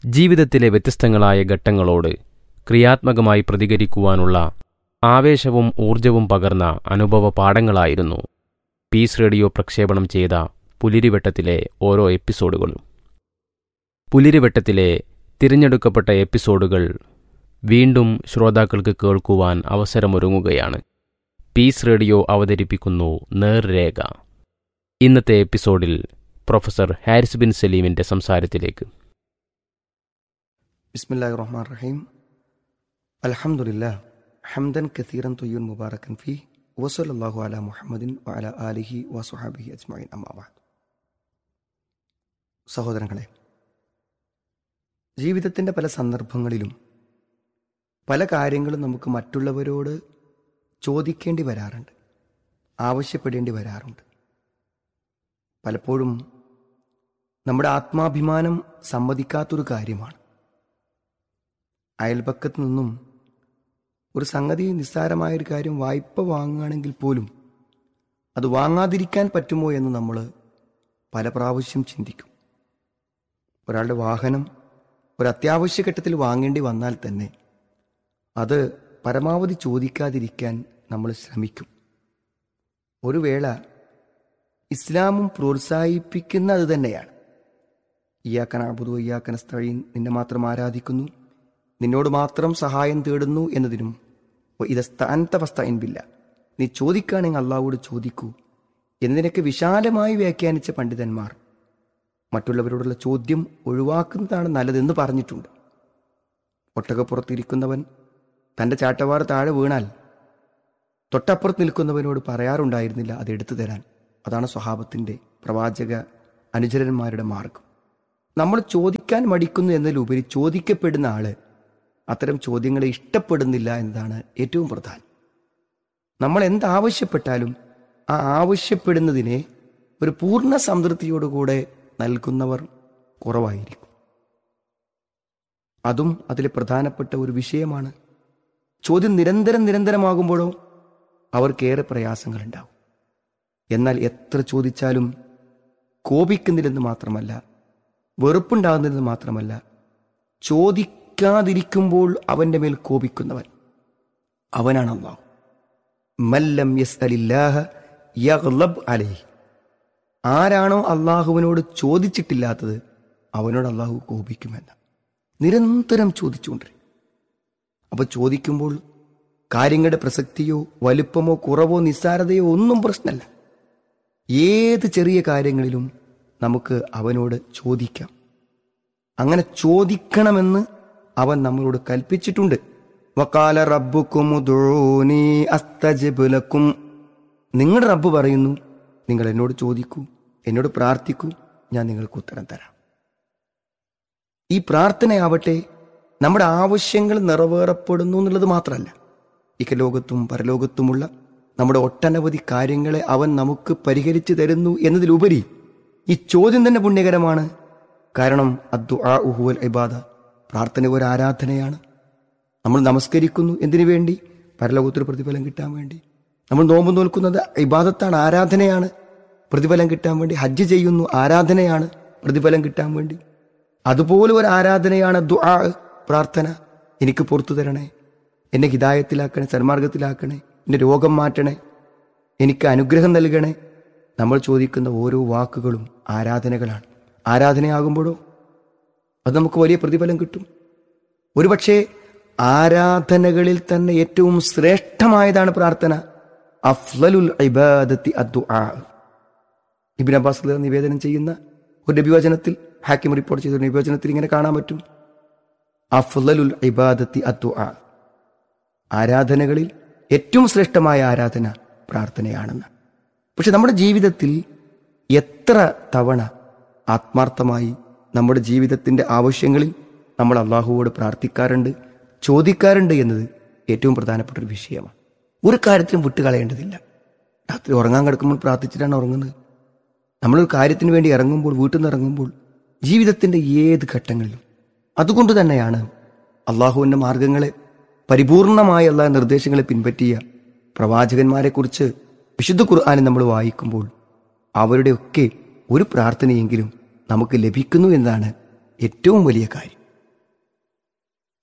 ജീവിതത്തിലെ വ്യത്യസ്തങ്ങളായ ഘട്ടങ്ങളോട് ക്രിയാത്മകമായി പ്രതികരിക്കുവാനുള്ള ആവേശവും ഊർജവും പകർന്ന അനുഭവ പാഠങ്ങളായിരുന്നു പീസ് റേഡിയോ പ്രക്ഷേപണം ചെയ്ത പുലിരിവട്ടത്തിലെ ഓരോ എപ്പിസോഡുകളും പുലിരിവട്ടത്തിലെ തിരഞ്ഞെടുക്കപ്പെട്ട എപ്പിസോഡുകൾ വീണ്ടും ശ്രോതാക്കൾക്ക് കേൾക്കുവാൻ അവസരമൊരുങ്ങുകയാണ് പീസ് റേഡിയോ അവതരിപ്പിക്കുന്നു നേർരേഖ ഇന്നത്തെ എപ്പിസോഡിൽ പ്രൊഫസർ ഹാരിസ് ബിൻ സലീമിന്റെ സംസാരത്തിലേക്ക് ബിസ്മില്ലാഹി റഹ്മാൻ റഹീം അൽഹംദുലില്ലാ ഹംദൻ കസീറൻ തൊയ്യുൻ മുബാറക്കൻ ഫി വസലല്ലാഹു അല മുഹമ്മദിൻ വഅല ആലിഹി വസുഹാബിഹി അജ്മഈൻ അമ്മാബാദ് സഹോദരങ്ങളെ ജീവിതത്തിൻ്റെ പല സന്ദർഭങ്ങളിലും പല കാര്യങ്ങളും നമുക്ക് മറ്റുള്ളവരോട് ചോദിക്കേണ്ടി വരാറുണ്ട് ആവശ്യപ്പെടേണ്ടി വരാറുണ്ട് പലപ്പോഴും നമ്മുടെ ആത്മാഭിമാനം സമ്മതിക്കാത്തൊരു കാര്യമാണ് അയൽപക്കത്ത് നിന്നും ഒരു സംഗതി നിസ്സാരമായൊരു കാര്യം വായ്പ വാങ്ങുകയാണെങ്കിൽ പോലും അത് വാങ്ങാതിരിക്കാൻ പറ്റുമോ എന്ന് നമ്മൾ പല പ്രാവശ്യം ചിന്തിക്കും ഒരാളുടെ വാഹനം ഒരു അത്യാവശ്യ ഘട്ടത്തിൽ വാങ്ങേണ്ടി വന്നാൽ തന്നെ അത് പരമാവധി ചോദിക്കാതിരിക്കാൻ നമ്മൾ ശ്രമിക്കും ഒരു വേള ഇസ്ലാമും പ്രോത്സാഹിപ്പിക്കുന്ന അത് തന്നെയാണ് ഇയാക്കൻ അബുദു ഇയാക്കൻ സ്ഥഴീൻ നിന്നെ മാത്രം ആരാധിക്കുന്നു നിന്നോട് മാത്രം സഹായം തേടുന്നു എന്നതിനും ഇത് സ്ഥാനത്തവസ്ഥയിൻപില്ല നീ ചോദിക്കുകയാണെങ്കിൽ അള്ളാഹുവോട് ചോദിക്കൂ എന്നതിനൊക്കെ വിശാലമായി വ്യാഖ്യാനിച്ച പണ്ഡിതന്മാർ മറ്റുള്ളവരോടുള്ള ചോദ്യം ഒഴിവാക്കുന്നതാണ് നല്ലതെന്ന് പറഞ്ഞിട്ടുണ്ട് ഒട്ടകപ്പുറത്തിരിക്കുന്നവൻ തൻ്റെ ചാട്ടവാർ താഴെ വീണാൽ തൊട്ടപ്പുറത്ത് നിൽക്കുന്നവനോട് പറയാറുണ്ടായിരുന്നില്ല അത് എടുത്തു തരാൻ അതാണ് സ്വഭാവത്തിൻ്റെ പ്രവാചക അനുചരന്മാരുടെ മാർഗം നമ്മൾ ചോദിക്കാൻ മടിക്കുന്നു എന്നതിലുപരി ചോദിക്കപ്പെടുന്ന ആള് അത്തരം ചോദ്യങ്ങളെ ഇഷ്ടപ്പെടുന്നില്ല എന്നതാണ് ഏറ്റവും പ്രധാനം നമ്മൾ എന്താവശ്യപ്പെട്ടാലും ആ ആവശ്യപ്പെടുന്നതിനെ ഒരു പൂർണ്ണ സംതൃപ്തിയോടുകൂടെ നൽകുന്നവർ കുറവായിരിക്കും അതും അതിലെ പ്രധാനപ്പെട്ട ഒരു വിഷയമാണ് ചോദ്യം നിരന്തരം നിരന്തരമാകുമ്പോഴോ അവർക്കേറെ പ്രയാസങ്ങളുണ്ടാവും എന്നാൽ എത്ര ചോദിച്ചാലും കോപിക്കുന്നില്ലെന്ന് മാത്രമല്ല വെറുപ്പുണ്ടാകുന്നതെന്ന് മാത്രമല്ല ചോദിക്കാതിരിക്കുമ്പോൾ അവന്റെ മേൽ കോപിക്കുന്നവൻ അവനാണ് അള്ളാഹു മല്ലം യസ് അലില്ലാഹ യഗ്ലബ് അലൈഹി ആരാണോ അള്ളാഹുവിനോട് ചോദിച്ചിട്ടില്ലാത്തത് അവനോട് അള്ളാഹു കോപിക്കുമെന്ന് നിരന്തരം ചോദിച്ചുകൊണ്ടിരിക്കും അപ്പൊ ചോദിക്കുമ്പോൾ കാര്യങ്ങളുടെ പ്രസക്തിയോ വലുപ്പമോ കുറവോ നിസ്സാരതയോ ഒന്നും പ്രശ്നമല്ല ഏത് ചെറിയ കാര്യങ്ങളിലും നമുക്ക് അവനോട് ചോദിക്കാം അങ്ങനെ ചോദിക്കണമെന്ന് അവൻ നമ്മളോട് കൽപ്പിച്ചിട്ടുണ്ട് വക്കാല റബ്ബുക്കും അസ്തജബുലക്കും നിങ്ങളുടെ റബ്ബ് പറയുന്നു നിങ്ങൾ എന്നോട് ചോദിക്കൂ എന്നോട് പ്രാർത്ഥിക്കൂ ഞാൻ നിങ്ങൾക്ക് ഉത്തരം തരാം ഈ പ്രാർത്ഥനയാവട്ടെ നമ്മുടെ ആവശ്യങ്ങൾ നിറവേറപ്പെടുന്നു എന്നുള്ളത് മാത്രമല്ല ഇക്കലോകത്തും പരലോകത്തുമുള്ള നമ്മുടെ ഒട്ടനവധി കാര്യങ്ങളെ അവൻ നമുക്ക് പരിഹരിച്ചു തരുന്നു എന്നതിലുപരി ഈ ചോദ്യം തന്നെ പുണ്യകരമാണ് കാരണം അദ്ദു ആ ഉഹുവൽ ഇബാദ പ്രാർത്ഥന ഒരു ആരാധനയാണ് നമ്മൾ നമസ്കരിക്കുന്നു എന്തിനു വേണ്ടി പരലോകത്തിൽ പ്രതിഫലം കിട്ടാൻ വേണ്ടി നമ്മൾ നോമ്പ് നോൽക്കുന്നത് ഇബാദത്താണ് ആരാധനയാണ് പ്രതിഫലം കിട്ടാൻ വേണ്ടി ഹജ്ജ് ചെയ്യുന്നു ആരാധനയാണ് പ്രതിഫലം കിട്ടാൻ വേണ്ടി അതുപോലെ ഒരു ആരാധനയാണ് ദുആ പ്രാർത്ഥന എനിക്ക് പുറത്തു തരണേ എന്നെ ഹിതായത്തിലാക്കണേ സന്മാർഗത്തിലാക്കണേ എന്റെ രോഗം മാറ്റണേ എനിക്ക് അനുഗ്രഹം നൽകണേ നമ്മൾ ചോദിക്കുന്ന ഓരോ വാക്കുകളും ആരാധനകളാണ് ആരാധനയാകുമ്പോഴോ അത് നമുക്ക് വലിയ പ്രതിഫലം കിട്ടും ഒരുപക്ഷെ ആരാധനകളിൽ തന്നെ ഏറ്റവും ശ്രേഷ്ഠമായതാണ് പ്രാർത്ഥന അഫ്ലലുൽ ഇബാദത്തി അദ്ദുആ ഇബിൻ അബ്ബാസ് നിവേദനം ചെയ്യുന്ന ഒരു നബിവചനത്തിൽ ഹാക്കിം റിപ്പോർട്ട് ചെയ്ത ഒരു നബിവചനത്തിൽ ഇങ്ങനെ കാണാൻ പറ്റും അഫ്ലലുൽ ഇബാദത്തി അദ്ദുആ ആരാധനകളിൽ ഏറ്റവും ശ്രേഷ്ഠമായ ആരാധന പ്രാർത്ഥനയാണെന്ന് പക്ഷെ നമ്മുടെ ജീവിതത്തിൽ എത്ര തവണ ആത്മാർത്ഥമായി നമ്മുടെ ജീവിതത്തിന്റെ ആവശ്യങ്ങളിൽ നമ്മൾ അള്ളാഹുവോട് പ്രാർത്ഥിക്കാറുണ്ട് ചോദിക്കാറുണ്ട് എന്നത് ഏറ്റവും പ്രധാനപ്പെട്ട ഒരു വിഷയമാണ് ഒരു കാര്യത്തിലും വിട്ടുകളയേണ്ടതില്ല രാത്രി ഉറങ്ങാൻ കിടക്കുമ്പോൾ പ്രാർത്ഥിച്ചിട്ടാണ് ഉറങ്ങുന്നത് നമ്മളൊരു കാര്യത്തിന് വേണ്ടി ഇറങ്ങുമ്പോൾ വീട്ടിൽ നിന്ന് ഇറങ്ങുമ്പോൾ ജീവിതത്തിന്റെ ഏത് ഘട്ടങ്ങളിലും അതുകൊണ്ട് തന്നെയാണ് അള്ളാഹുവിന്റെ മാർഗങ്ങളെ പരിപൂർണമായ എല്ലാ നിർദ്ദേശങ്ങളെ പിൻപറ്റിയ പ്രവാചകന്മാരെക്കുറിച്ച് വിശുദ്ധ ഖുർആാനെ നമ്മൾ വായിക്കുമ്പോൾ അവരുടെയൊക്കെ ഒരു പ്രാർത്ഥനയെങ്കിലും നമുക്ക് ലഭിക്കുന്നു എന്നതാണ് ഏറ്റവും വലിയ കാര്യം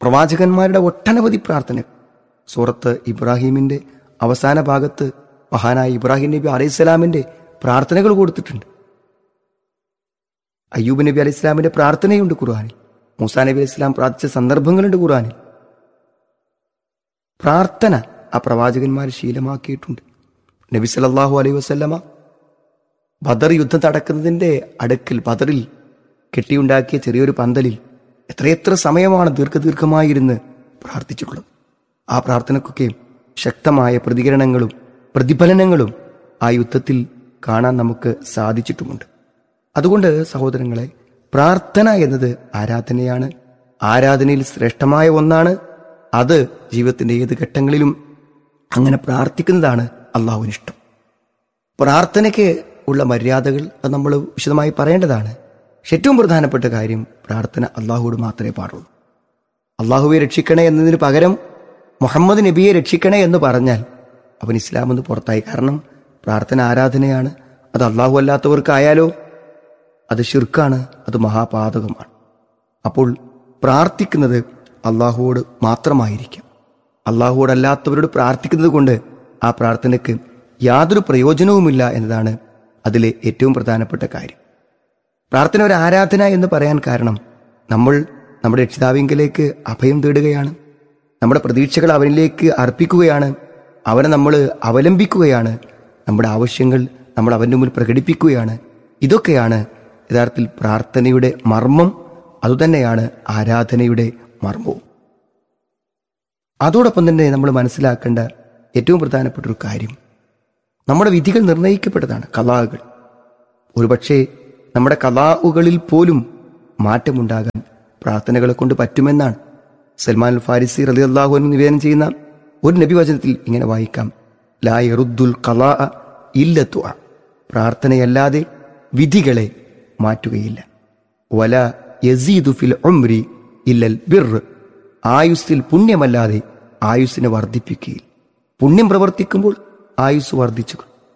പ്രവാചകന്മാരുടെ ഒട്ടനവധി പ്രാർത്ഥന സൂറത്ത് ഇബ്രാഹിമിന്റെ അവസാന ഭാഗത്ത് മഹാനായ ഇബ്രാഹിം നബി അലൈഹിസ്സലാമിന്റെ പ്രാർത്ഥനകൾ കൊടുത്തിട്ടുണ്ട് അയ്യൂബ് നബി അലൈഹി ഇസ്ലാമിന്റെ പ്രാർത്ഥനയുണ്ട് ഖുർആാനിൽ മൂസാ നബി അലൈഹി ഇസ്ലാം പ്രാർത്ഥിച്ച സന്ദർഭങ്ങളുണ്ട് ഖുർആാനിൽ പ്രാർത്ഥന ആ പ്രവാചകന്മാർ ശീലമാക്കിയിട്ടുണ്ട് നബി സല്ലല്ലാഹു അലൈഹി വസല്ലമ ബദർ യുദ്ധം നടക്കുന്നതിന്റെ അടുക്കൽ ബദറിൽ കെട്ടിയുണ്ടാക്കിയ ചെറിയൊരു പന്തലിൽ എത്രയെത്ര സമയമാണ് ദീർഘദീർഘമായിരുന്ന് പ്രാർത്ഥിച്ചിട്ടുള്ളത് ആ പ്രാർത്ഥനക്കൊക്കെ ശക്തമായ പ്രതികരണങ്ങളും പ്രതിഫലനങ്ങളും ആ യുദ്ധത്തിൽ കാണാൻ നമുക്ക് സാധിച്ചിട്ടുമുണ്ട് അതുകൊണ്ട് സഹോദരങ്ങളെ പ്രാർത്ഥന എന്നത് ആരാധനയാണ് ആരാധനയിൽ ശ്രേഷ്ഠമായ ഒന്നാണ് അത് ജീവിതത്തിന്റെ ഏത് ഘട്ടങ്ങളിലും അങ്ങനെ പ്രാർത്ഥിക്കുന്നതാണ് അള്ളാഹുവിന് ഇഷ്ടം പ്രാർത്ഥനയ്ക്ക് ഉള്ള മര്യാദകൾ അത് നമ്മൾ വിശദമായി പറയേണ്ടതാണ് പക്ഷെ ഏറ്റവും പ്രധാനപ്പെട്ട കാര്യം പ്രാർത്ഥന അള്ളാഹുവോട് മാത്രമേ പാടുള്ളൂ അള്ളാഹുവെ രക്ഷിക്കണേ എന്നതിന് പകരം മുഹമ്മദ് നബിയെ രക്ഷിക്കണേ എന്ന് പറഞ്ഞാൽ അവൻ ഇസ്ലാം എന്ന് പുറത്തായി കാരണം പ്രാർത്ഥന ആരാധനയാണ് അത് അള്ളാഹു അല്ലാത്തവർക്കായാലോ അത് ഷിർക്കാണ് അത് മഹാപാതകമാണ് അപ്പോൾ പ്രാർത്ഥിക്കുന്നത് അള്ളാഹുവോട് മാത്രമായിരിക്കാം അള്ളാഹുവോടല്ലാത്തവരോട് പ്രാർത്ഥിക്കുന്നത് കൊണ്ട് ആ പ്രാർത്ഥനയ്ക്ക് യാതൊരു പ്രയോജനവുമില്ല എന്നതാണ് അതിലെ ഏറ്റവും പ്രധാനപ്പെട്ട കാര്യം പ്രാർത്ഥന ഒരു ആരാധന എന്ന് പറയാൻ കാരണം നമ്മൾ നമ്മുടെ രക്ഷിതാവിങ്കലേക്ക് അഭയം തേടുകയാണ് നമ്മുടെ പ്രതീക്ഷകൾ അവനിലേക്ക് അർപ്പിക്കുകയാണ് അവനെ നമ്മൾ അവലംബിക്കുകയാണ് നമ്മുടെ ആവശ്യങ്ങൾ നമ്മൾ അവൻ്റെ മുമ്പിൽ പ്രകടിപ്പിക്കുകയാണ് ഇതൊക്കെയാണ് യഥാർത്ഥത്തിൽ പ്രാർത്ഥനയുടെ മർമ്മം അതുതന്നെയാണ് ആരാധനയുടെ മർമ്മവും അതോടൊപ്പം തന്നെ നമ്മൾ മനസ്സിലാക്കേണ്ട ഏറ്റവും പ്രധാനപ്പെട്ട ഒരു കാര്യം നമ്മുടെ വിധികൾ നിർണയിക്കപ്പെട്ടതാണ് കലാകൾ ഒരുപക്ഷെ നമ്മുടെ കലാവുകളിൽ പോലും മാറ്റമുണ്ടാകാൻ പ്രാർത്ഥനകളെ കൊണ്ട് പറ്റുമെന്നാണ് സൽമാൻ അൽ ഫാരിസി റലി അള്ളാഹു നിവേദനം ചെയ്യുന്ന ഒരു നബിവചനത്തിൽ ഇങ്ങനെ വായിക്കാം ലാ യറുദ്ദുൽ കലാ ഇല്ലത്തു പ്രാർത്ഥനയല്ലാതെ വിധികളെ മാറ്റുകയില്ല വല യസീദു ഫിൽ ഉംരി ഇല്ലൽ ബിർ ആയുസ്സിൽ പുണ്യമല്ലാതെ ആയുസ്സിനെ വർദ്ധിപ്പിക്കുകയില്ല പുണ്യം പ്രവർത്തിക്കുമ്പോൾ ആയുസ് വർദ്ധിച്ചു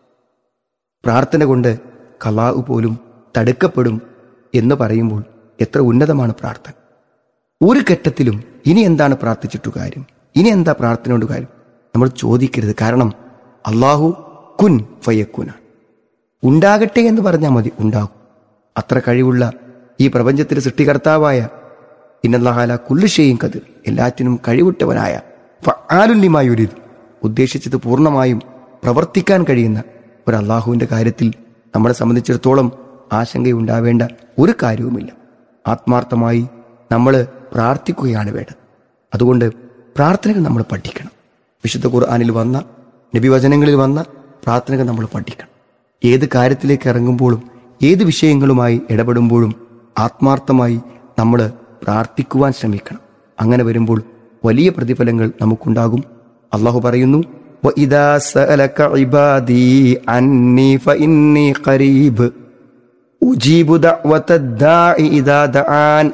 പ്രാർത്ഥന കൊണ്ട് കലാഹു പോലും തടുക്കപ്പെടും എന്ന് പറയുമ്പോൾ എത്ര ഉന്നതമാണ് പ്രാർത്ഥന ഒരു ഘട്ടത്തിലും ഇനി എന്താണ് പ്രാർത്ഥിച്ചിട്ടു കാര്യം ഇനി എന്താ പ്രാർത്ഥന കൊണ്ട് കാര്യം നമ്മൾ ചോദിക്കരുത് കാരണം അള്ളാഹു കുൻ ഫയക്കുനാണ് ഉണ്ടാകട്ടെ എന്ന് പറഞ്ഞാൽ മതി ഉണ്ടാകും അത്ര കഴിവുള്ള ഈ പ്രപഞ്ചത്തിന്റെ സൃഷ്ടികർത്താവായ ഇന്നല്ലാഹാല കുല്ലുഷയും കതിർ എല്ലാറ്റിനും കഴിവിട്ടവനായ ആലുല്യമായൊരിത് ഉദ്ദേശിച്ചത് പൂർണ്ണമായും പ്രവർത്തിക്കാൻ കഴിയുന്ന ഒരു അള്ളാഹുവിന്റെ കാര്യത്തിൽ നമ്മളെ സംബന്ധിച്ചിടത്തോളം ആശങ്കയുണ്ടാവേണ്ട ഒരു കാര്യവുമില്ല ആത്മാർത്ഥമായി നമ്മൾ പ്രാർത്ഥിക്കുകയാണ് വേണ്ടത് അതുകൊണ്ട് പ്രാർത്ഥനകൾ നമ്മൾ പഠിക്കണം വിശുദ്ധ ഖുർആാനിൽ വന്ന നബിവചനങ്ങളിൽ വന്ന പ്രാർത്ഥനകൾ നമ്മൾ പഠിക്കണം ഏത് കാര്യത്തിലേക്ക് ഇറങ്ങുമ്പോഴും ഏത് വിഷയങ്ങളുമായി ഇടപെടുമ്പോഴും ആത്മാർത്ഥമായി നമ്മൾ പ്രാർത്ഥിക്കുവാൻ ശ്രമിക്കണം അങ്ങനെ വരുമ്പോൾ വലിയ പ്രതിഫലങ്ങൾ നമുക്കുണ്ടാകും അള്ളാഹു പറയുന്നു وَإِذَا سَأَلَكَ عِبَادِي عَنِّي فَإِنِّي قَرِيبٌ أُجِيبُ دَعْوَةَ الدَّاعِ إِذَا دَعَانِ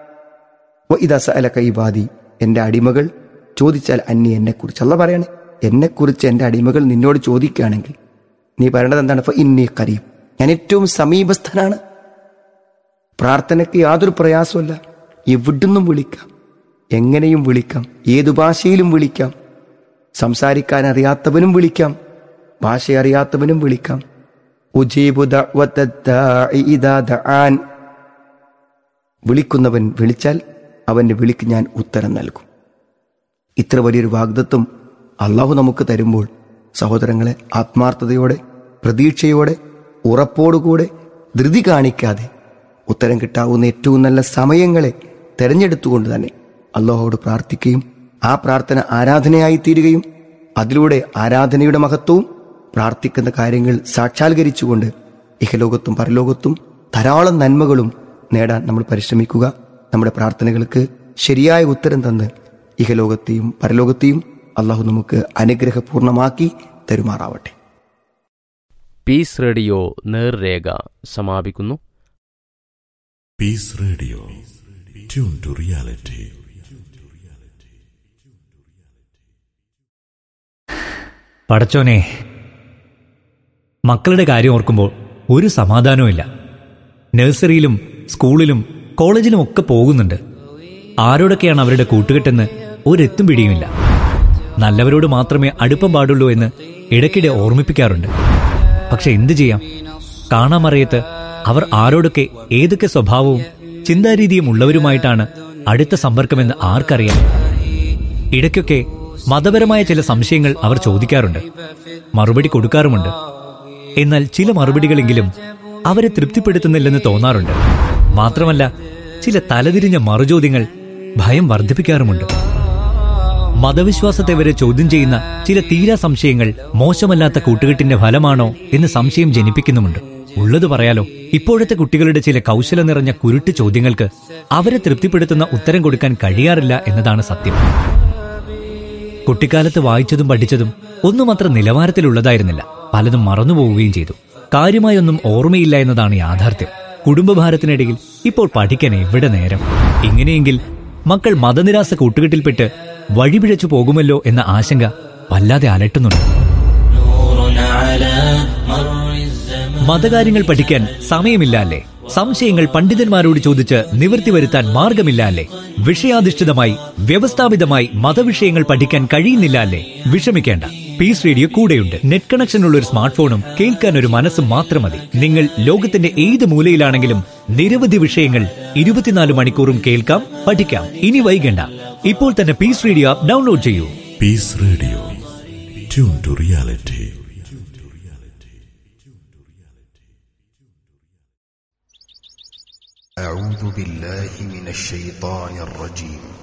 وَإِذَا سَأَلَكَ عِبَادِي എൻ്റെ അടിമകൾ ചോദിച്ചാൽ അന്നി എന്നെക്കുറിച്ച് അല്ല പറയണേ എന്നെക്കുറിച്ച് എൻ്റെ അടിമകൾ നിന്നോട് ചോദിക്കുകയാണെങ്കിൽ നീ പറയേണ്ടത് എന്താണ് ഫ ഇന്നി കരീം ഞാൻ ഏറ്റവും സമീപസ്ഥനാണ് പ്രാർത്ഥനയ്ക്ക് യാതൊരു പ്രയാസമല്ല എവിടുന്നും വിളിക്കാം എങ്ങനെയും വിളിക്കാം ഏതു ഭാഷയിലും വിളിക്കാം സംസാരിക്കാൻ അറിയാത്തവനും വിളിക്കാം ഭാഷ അറിയാത്തവനും വിളിക്കാം ഉജീബു ദഅ്വത്ത ദാഇ ഇദാ ദആൻ. വിളിക്കുന്നവൻ വിളിച്ചാൽ അവന്റെ വിളിക്ക് ഞാൻ ഉത്തരം നൽകും ഇത്ര വലിയൊരു വാഗ്ദത്വം അള്ളാഹു നമുക്ക് തരുമ്പോൾ സഹോദരങ്ങളെ ആത്മാർത്ഥതയോടെ പ്രതീക്ഷയോടെ ഉറപ്പോടുകൂടെ ധൃതി കാണിക്കാതെ ഉത്തരം കിട്ടാവുന്ന ഏറ്റവും നല്ല സമയങ്ങളെ തെരഞ്ഞെടുത്തുകൊണ്ട് തന്നെ അള്ളാഹുവോട് പ്രാർത്ഥിക്കുകയും ആ പ്രാർത്ഥന ആരാധനയായി തീരുകയും അതിലൂടെ ആരാധനയുടെ മഹത്വവും പ്രാർത്ഥിക്കുന്ന കാര്യങ്ങൾ സാക്ഷാത്കരിച്ചുകൊണ്ട് ഇഹലോകത്തും പരലോകത്തും ധാരാളം നന്മകളും നേടാൻ നമ്മൾ പരിശ്രമിക്കുക നമ്മുടെ പ്രാർത്ഥനകൾക്ക് ശരിയായ ഉത്തരം തന്ന് ഇഹലോകത്തെയും പരലോകത്തെയും അള്ളാഹു നമുക്ക് അനുഗ്രഹപൂർണമാക്കി തരുമാറാവട്ടെ പീസ് റേഡിയോ നേർരേഖ സമാപിക്കുന്നു Peace Radio. Tune to reality. പടച്ചോനെ മക്കളുടെ കാര്യം ഓർക്കുമ്പോൾ ഒരു സമാധാനവുമില്ല നഴ്സറിയിലും സ്കൂളിലും കോളേജിലും ഒക്കെ പോകുന്നുണ്ട് ആരോടൊക്കെയാണ് അവരുടെ കൂട്ടുകെട്ടെന്ന് ഒരെത്തും പിടിയുമില്ല നല്ലവരോട് മാത്രമേ അടുപ്പം പാടുള്ളൂ എന്ന് ഇടയ്ക്കിടെ ഓർമ്മിപ്പിക്കാറുണ്ട് പക്ഷെ എന്തു ചെയ്യാം കാണാമറിയത്ത് അവർ ആരോടൊക്കെ ഏതൊക്കെ സ്വഭാവവും ചിന്താരീതിയും ഉള്ളവരുമായിട്ടാണ് അടുത്ത സമ്പർക്കമെന്ന് ആർക്കറിയാം ഇടയ്ക്കൊക്കെ മതപരമായ ചില സംശയങ്ങൾ അവർ ചോദിക്കാറുണ്ട് മറുപടി കൊടുക്കാറുമുണ്ട് എന്നാൽ ചില മറുപടികളെങ്കിലും അവരെ തൃപ്തിപ്പെടുത്തുന്നില്ലെന്ന് തോന്നാറുണ്ട് മാത്രമല്ല ചില തലതിരിഞ്ഞ മറുചോദ്യങ്ങൾ ഭയം വർദ്ധിപ്പിക്കാറുമുണ്ട് മതവിശ്വാസത്തെ വരെ ചോദ്യം ചെയ്യുന്ന ചില തീരാ സംശയങ്ങൾ മോശമല്ലാത്ത കൂട്ടുകെട്ടിന്റെ ഫലമാണോ എന്ന് സംശയം ജനിപ്പിക്കുന്നുമുണ്ട് ഉള്ളത് പറയാലോ ഇപ്പോഴത്തെ കുട്ടികളുടെ ചില കൗശല നിറഞ്ഞ കുരുട്ട് ചോദ്യങ്ങൾക്ക് അവരെ തൃപ്തിപ്പെടുത്തുന്ന ഉത്തരം കൊടുക്കാൻ കഴിയാറില്ല എന്നതാണ് സത്യം കുട്ടിക്കാലത്ത് വായിച്ചതും പഠിച്ചതും ഒന്നും അത്ര നിലവാരത്തിലുള്ളതായിരുന്നില്ല പലതും മറന്നുപോവുകയും ചെയ്തു കാര്യമായൊന്നും ഓർമ്മയില്ല എന്നതാണ് യാഥാർത്ഥ്യം കുടുംബഭാരത്തിനിടയിൽ ഇപ്പോൾ പഠിക്കാൻ എവിടെ നേരം ഇങ്ങനെയെങ്കിൽ മക്കൾ മതനിരാസ കൂട്ടുകെട്ടിൽപ്പെട്ട് വഴിപിഴച്ചു പോകുമല്ലോ എന്ന ആശങ്ക വല്ലാതെ അലട്ടുന്നുണ്ട് മതകാര്യങ്ങൾ പഠിക്കാൻ സമയമില്ല അല്ലേ സംശയങ്ങൾ പണ്ഡിതന്മാരോട് ചോദിച്ച് നിവൃത്തി വരുത്താൻ മാർഗമില്ല അല്ലേ വിഷയാധിഷ്ഠിതമായി വ്യവസ്ഥാപിതമായി മതവിഷയങ്ങൾ പഠിക്കാൻ കഴിയുന്നില്ല അല്ലേ വിഷമിക്കേണ്ട പീസ് റേഡിയോ കൂടെയുണ്ട് നെറ്റ് കണക്ഷനുള്ള ഒരു സ്മാർട്ട് ഫോണും കേൾക്കാൻ ഒരു മനസ്സും മാത്രം മതി നിങ്ങൾ ലോകത്തിന്റെ ഏത് മൂലയിലാണെങ്കിലും നിരവധി വിഷയങ്ങൾ ഇരുപത്തിനാല് മണിക്കൂറും കേൾക്കാം പഠിക്കാം ഇനി വൈകണ്ട ഇപ്പോൾ തന്നെ പീസ് റേഡിയോ ആപ്പ് ഡൗൺലോഡ് ചെയ്യൂ Peace Radio. Tune to reality. أعوذ بالله من الشيطان الرجيم